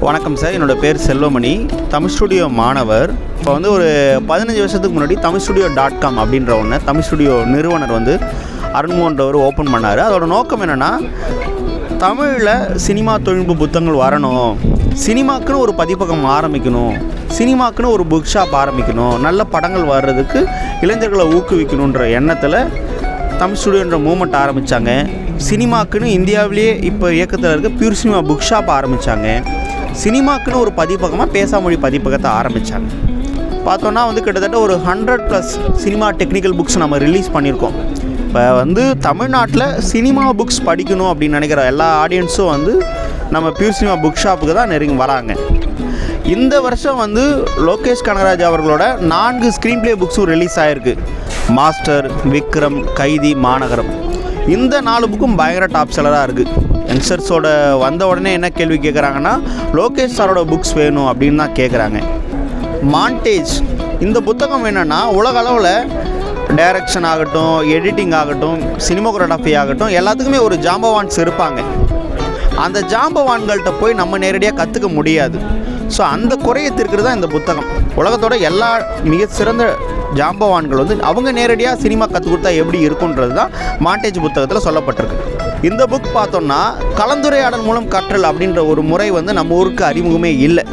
வணக்கம் சார் என்னோட பேர் செல்வமணி தமிழ் ஸ்டுடியோ மாணவர் இப்போ வந்து ஒரு பதினஞ்சு வருஷத்துக்கு முன்னாடி தமிழ் ஸ்டுடியோ டாட் காம் அப்படின்ற ஒன்று தமிழ் ஸ்டுடியோ நிறுவனர் வந்து அருண்மோன்றவர் ஓப்பன் பண்ணார் அதோட நோக்கம் என்னென்னா தமிழில் சினிமா தொழில்நுட்ப புத்தகங்கள் வரணும் சினிமாக்குன்னு ஒரு பதிப்பகம் ஆரம்பிக்கணும் சினிமாக்குன்னு ஒரு புக் ஷாப் ஆரம்பிக்கணும் நல்ல படங்கள் வர்றதுக்கு இளைஞர்களை ஊக்குவிக்கணுன்ற எண்ணத்தில் தமிழ் ஸ்டுடியோன்ற மூமெண்ட் ஆரம்பித்தாங்க சினிமாக்குன்னு இந்தியாவிலேயே இப்போ இயக்கத்தில் இருக்க பியூர் சினிமா புக் ஷாப் ஆரம்பித்தாங்க சினிமாக்குன்னு ஒரு பதிப்பகமாக பேசாமொழி பதிப்பகத்தை ஆரம்பித்தாங்க பார்த்தோன்னா வந்து கிட்டத்தட்ட ஒரு hundred plus cinema technical books நம்ம ரிலீஸ் பண்ணியிருக்கோம் இப்போ வந்து தமிழ்நாட்டில் சினிமா புக்ஸ் படிக்கணும் அப்படின்னு நினைக்கிற எல்லா ஆடியன்ஸும் வந்து நம்ம பியூர் சினிமா புக் ஷாப்புக்கு தான் நெருங்கி வராங்க இந்த வருஷம் வந்து லோகேஷ் கனகராஜ் அவர்களோட நான்கு ஸ்க்ரீன் ப்ளே புக்ஸும் ரிலீஸ் ஆகிருக்கு மாஸ்டர் விக்ரம் கைதி மாநகரம் இந்த நாலு புக்கும் பயங்கர டாப் செல்லராக இருக்குது யங்ஸ்டர்ஸோட வந்த உடனே என்ன கேள்வி கேட்குறாங்கன்னா லோகேஷ் சாரோட புக்ஸ் வேணும் அப்படின்னு தான் கேட்குறாங்க மாண்டேஜ் இந்த புத்தகம் என்னென்னா உலக அளவில் டைரக்ஷன் ஆகட்டும் எடிட்டிங் ஆகட்டும் சினிமோகிராஃபி ஆகட்டும் எல்லாத்துக்குமே ஒரு ஜாம்பவான்ஸ் இருப்பாங்க அந்த ஜாம்பவான்கள்கிட்ட போய் நம்ம நேரடியாக கற்றுக்க முடியாது ஸோ அந்த குறையை தீர்க்கிறது தான் இந்த புத்தகம் உலகத்தோட எல்லா மிக சிறந்த ஜாம்பவான்கள் வந்து அவங்க நேரடியாக சினிமா கற்றுக் கொடுத்தா எப்படி இருக்குன்றது தான் மாண்டேஜ் புத்தகத்தில் சொல்லப்பட்டிருக்கு இந்த புக் பார்த்தோம்னா கலந்துரையாடல் மூலம் கற்றல் அப்படின்ற ஒரு முறை வந்து நம்ம ஊருக்கு அறிமுகமே இல்லை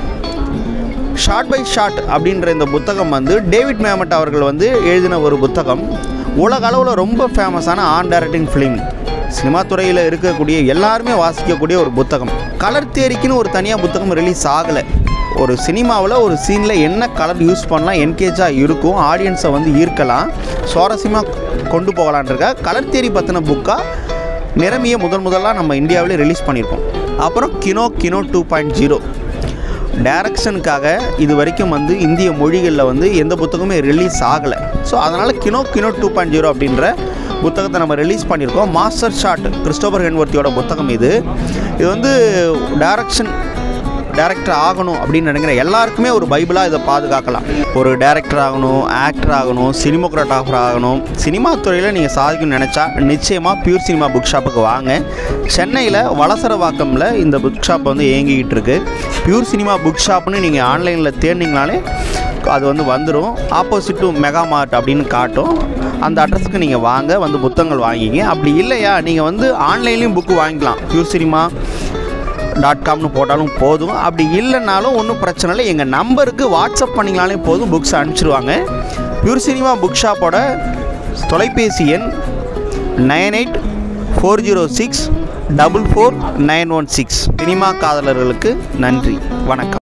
ஷார்ட் பை ஷார்ட் அப்படின்ற இந்த புத்தகம் வந்து டேவிட் மேமட் அவர்கள் வந்து எழுதின ஒரு புத்தகம் உலக அளவில் ரொம்ப ஃபேமஸான ஆன் டைரக்டிங் ஃபிலிம் சினிமா துறையில் இருக்கக்கூடிய எல்லாருமே வாசிக்கக்கூடிய ஒரு புத்தகம் கலர் தேரிக்குன்னு ஒரு தனியாக புத்தகம் ரிலீஸ் ஆகலை ஒரு சினிமாவில் ஒரு சீனில் என்ன கலர் யூஸ் பண்ணலாம் என்கேஜாக இருக்கும் ஆடியன்ஸை வந்து ஈர்க்கலாம் சுவாரஸ்யமாக கொண்டு போகலான்றக்க கலர் தேரி பற்றின புக்காக நிறமியை முதல் முதலாக நம்ம இந்தியாவிலே ரிலீஸ் பண்ணியிருக்கோம் அப்புறம் Kino Kino two point zero டைரக்ஷனுக்காக இது வரைக்கும் வந்து இந்திய மொழிகளில் வந்து எந்த புத்தகமுமே ரிலீஸ் ஆகலை ஸோ அதனால் Kino Kino two point zero அப்படின்ற புத்தகத்தை நம்ம ரிலீஸ் பண்ணியிருக்கோம் மாஸ்டர் ஷாட் கிறிஸ்டோபர் ஹென்வர்த்தியோட புத்தகம் இது இது வந்து டைரக்ஷன் டேரக்டர் ஆகணும் அப்படின்னு நினைக்கிற எல்லாருக்குமே ஒரு பைபிளாக இதை பாதுகாக்கலாம் ஒரு டேரக்டர் ஆகணும் ஆக்டர் ஆகணும் சினிமோக்ராட்டாஃபர் ஆகணும் சினிமா துறையில் நீங்கள் சாதிக்கணும்னு நினச்சா நிச்சயமாக பியூர் சினிமா புக் ஷாப்புக்கு வாங்க சென்னையில் வளசரவாக்கமில் இந்த புக் ஷாப் வந்து இயங்கிக்கிட்டு இருக்கு பியூர் சினிமா புக் ஷாப்னு நீங்கள் ஆன்லைனில் தேடினீங்கனாலே அது வந்து வந்துடும் ஆப்போசிட் டு மெகா மார்ட் அப்படின்னு காட்டும் அந்த அட்ரஸுக்கு நீங்கள் வாங்க வந்து புத்தகங்கள் வாங்கிங்க அப்படி இல்லையா நீங்கள் வந்து ஆன்லைன்லேயும் புக்கு வாங்கிக்கலாம் பியூர் சினிமா டாட் காம்னு போட்டாலும் போதும் அப்படி இல்லைனாலும் ஒன்றும் பிரச்சனை இல்லை எங்கள் நம்பருக்கு வாட்ஸ்அப் பண்ணிங்கனாலே போதும் புக்ஸ் அனுப்பிச்சிடுவாங்க பியூர் சினிமா புக் ஷாப்போட தொலைபேசி எண் nine eight four zero six double four nine one six cinema காதலர்களுக்கு நன்றி வணக்கம்